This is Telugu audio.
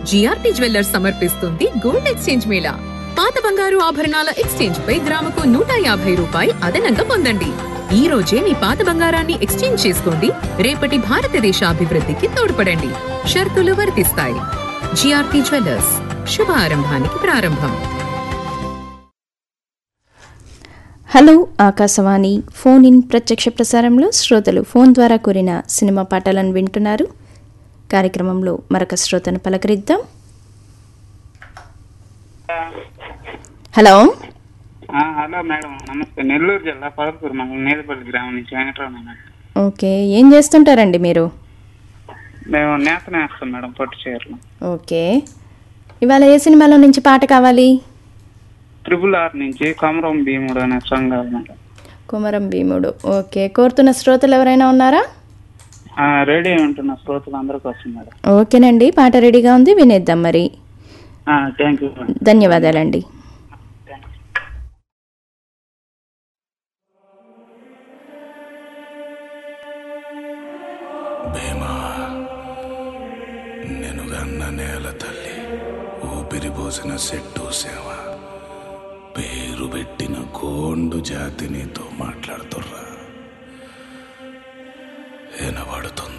జిఆర్పి జ్యువెల్లర్స్ సమర్పిస్తుంది గోల్డ్ ఎక్స్చేంజ్ మేళా పాత బంగారు ఆభరణాల ఎక్స్చేంజ్ పై గ్రాముకు నూట యాభై రూపాయి అదనంగా పొందండి ఈ రోజే మీ పాత బంగారాన్ని ఎక్స్చేంజ్ చేసుకోండి రేపటి భారతదేశ అభివృద్ధికి తోడ్పడండి షరతులు వర్తిస్తాయి జిఆర్పి జ్యువెల్లర్స్ శుభ ఆరంభానికి ప్రారంభం హలో ఆకాశవాణి ఫోన్ ఇన్ ప్రత్యక్ష ప్రసారంలో శ్రోతలు ఫోన్ ద్వారా కూరిన సినిమా పాటలను వింటున్నారు కార్యక్రమంలో మరొక శ్రోతను పలకరిద్దాం హలో ఆ, హలో మేడం నమస్తే నెల్లూరు జిల్లా పదపూర్ మండలం నేదపల్లి గ్రామం నుంచి వెంకటరావు మేడం ఓకే ఏం చేస్తుంటారండి మీరు మేము నేతనే వేస్తాం మేడం పట్టు చీరలు ఓకే ఇవాళ ఏ సినిమాలో నుంచి పాట కావాలి ట్రిపుల్ ఆర్ నుంచి కొమరం భీముడు అనే సాంగ్ కావాలి మేడం కుమరం భీముడు ఓకే కోరుతున్న శ్రోతలు ఎవరైనా ఉన్నారా ఆ, రెడీ ఉంటున్న శ్రోతలు అందరికీ వస్తుంది మేడం ఓకేనండి పాట రెడీగా ఉంది వినేద్దాం మరి థ్యాంక్ యూ మేడం ధన్యవాదాలండి భీమా నేను గన్న నేల తల్లి ఊపిరి పోసిన సెట్టు సేవ పేరు పెట్టిన గోండు జాతి నీతో మాట్లాడుతుర్రా వినబడుతుంది